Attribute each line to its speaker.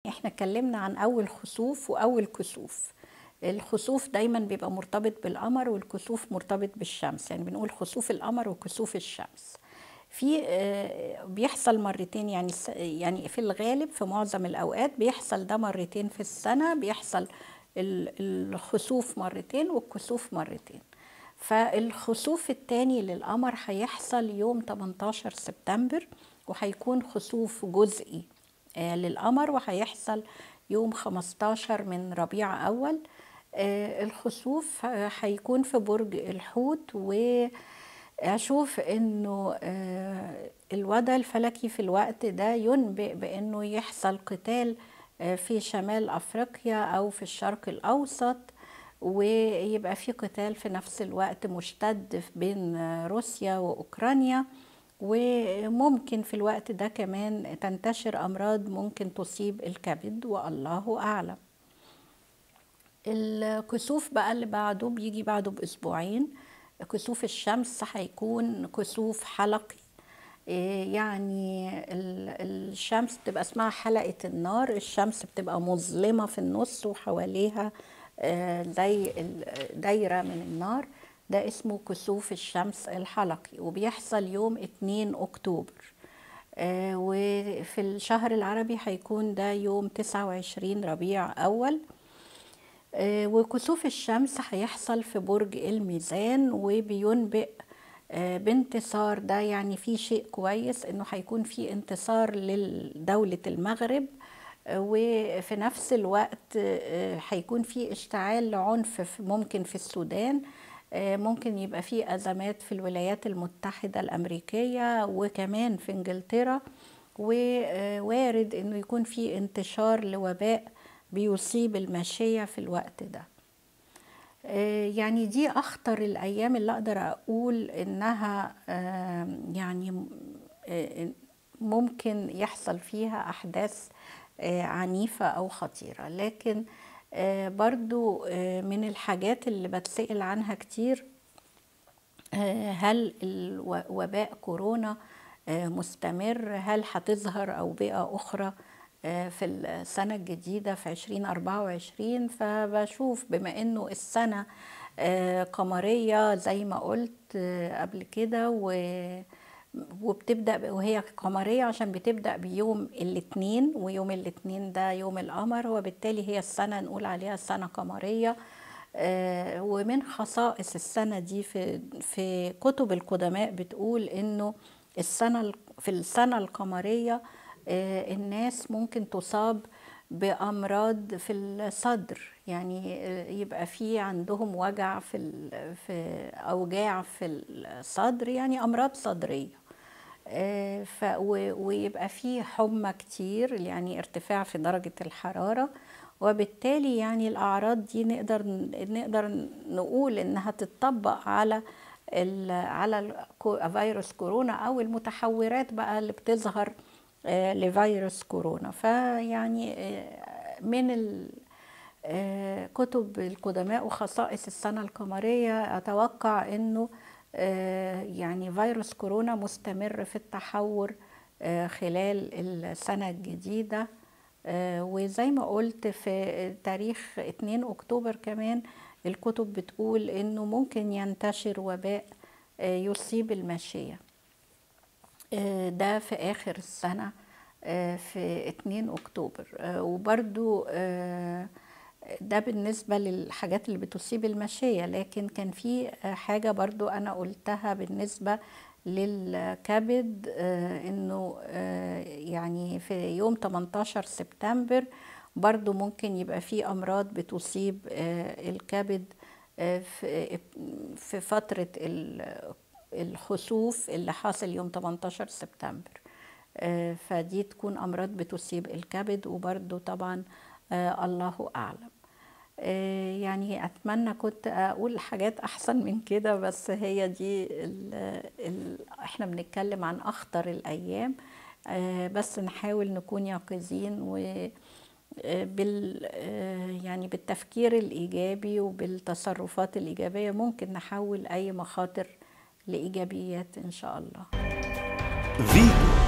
Speaker 1: احنا اتكلمنا عن اول خسوف واول كسوف الخسوف دايما بيبقى مرتبط بالقمر والكسوف مرتبط بالشمس يعني بنقول خسوف القمر وكسوف الشمس في آه، بيحصل مرتين يعني س- يعني في الغالب في معظم الاوقات بيحصل ده مرتين في السنه بيحصل ال- الخسوف مرتين والكسوف مرتين فالخسوف الثاني للقمر هيحصل يوم 18 سبتمبر وهيكون خسوف جزئي آه، للقمر وهيحصل يوم 15 من ربيع أول آه، الخسوف آه، هيكون في برج الحوت وأشوف إنه آه، الوضع الفلكي في الوقت ده ينبئ بإنه يحصل قتال آه، في شمال أفريقيا أو في الشرق الأوسط ويبقى في قتال في نفس الوقت مشتد بين روسيا وأوكرانيا وممكن في الوقت ده كمان تنتشر أمراض ممكن تصيب الكبد والله أعلم الكسوف بقى اللي بعده بيجي بعده بأسبوعين كسوف الشمس هيكون كسوف حلقي إيه يعني ال- الشمس بتبقى اسمها حلقة النار الشمس بتبقى مظلمة في النص وحواليها آه، زي ال- دايرة من النار ده اسمه كسوف الشمس الحلقي وبيحصل يوم 2 أكتوبر آه، وفي الشهر العربي هيكون ده يوم 29 ربيع أول آه، وكسوف الشمس هيحصل في برج الميزان وبينبئ آه، بانتصار ده يعني في شيء كويس انه هيكون في انتصار لدولة المغرب آه، وفي نفس الوقت آه، هيكون في اشتعال لعنف في- ممكن في السودان آه، ممكن يبقى في أزمات في الولايات المتحدة الأمريكية وكمان في إنجلترا ووارد إنه يكون في انتشار لوباء بيصيب الماشية في الوقت ده آه، يعني دي أخطر الأيام اللي أقدر أقول إنها آه، يعني آه، ممكن يحصل فيها أحداث آه، عنيفة أو خطيرة لكن آه، برضو آه، من الحاجات اللي بتسأل عنها كتير آه، هل الو- وباء كورونا آه، مستمر هل هتظهر أوبئة أخرى آه، في السنة الجديدة في 2024 فبشوف بما إنه السنة آه، قمرية زي ما قلت آه، قبل كده و- وبتبدأ ب- وهي قمرية عشان بتبدأ بيوم الاثنين ويوم الاثنين ده يوم القمر وبالتالي هي السنة نقول عليها سنة قمرية آه، ومن خصائص السنة دي في في كتب القدماء بتقول إنه السنة ال- في السنة القمرية آه، الناس ممكن تصاب بأمراض في الصدر يعني آه، يبقى في عندهم وجع في ال- في أوجاع في الصدر يعني أمراض صدرية آه، ف و- ويبقى في حمى كتير يعني ارتفاع في درجة الحرارة وبالتالي يعني الأعراض دي نقدر نقدر نقول إنها تتطبق على ال- على الكو- فيروس كورونا أو المتحورات بقى اللي بتظهر آه، لفيروس كورونا فيعني آه، من ال- آه، كتب القدماء وخصائص السنة القمرية أتوقع أنه آه، يعني فيروس كورونا مستمر في التحور آه، خلال السنة الجديدة آه، وزي ما قلت في تاريخ 2 أكتوبر كمان الكتب بتقول أنه ممكن ينتشر وباء آه، يصيب الماشية آه، ده في آخر السنة آه، في 2 أكتوبر آه، وبرضو آه، ده بالنسبة للحاجات اللي بتصيب الماشية لكن كان في آه، حاجة برضو أنا قلتها بالنسبة للكبد آه، إنه آه، يعني في يوم 18 سبتمبر برضو ممكن يبقى في أمراض بتصيب آه، الكبد آه، في في فترة ال- الخسوف اللي حاصل يوم 18 سبتمبر آه، فدي تكون أمراض بتصيب الكبد وبرضو طبعا آه، الله أعلم آه، يعني أتمنى كنت أقول حاجات أحسن من كده بس هي دي ال ال إحنا بنتكلم عن أخطر الأيام آه، بس نحاول نكون يقظين و آه، بال آه، يعني بالتفكير الإيجابي وبالتصرفات الإيجابية ممكن نحول أي مخاطر لإيجابيات إن شاء الله
Speaker 2: فيتو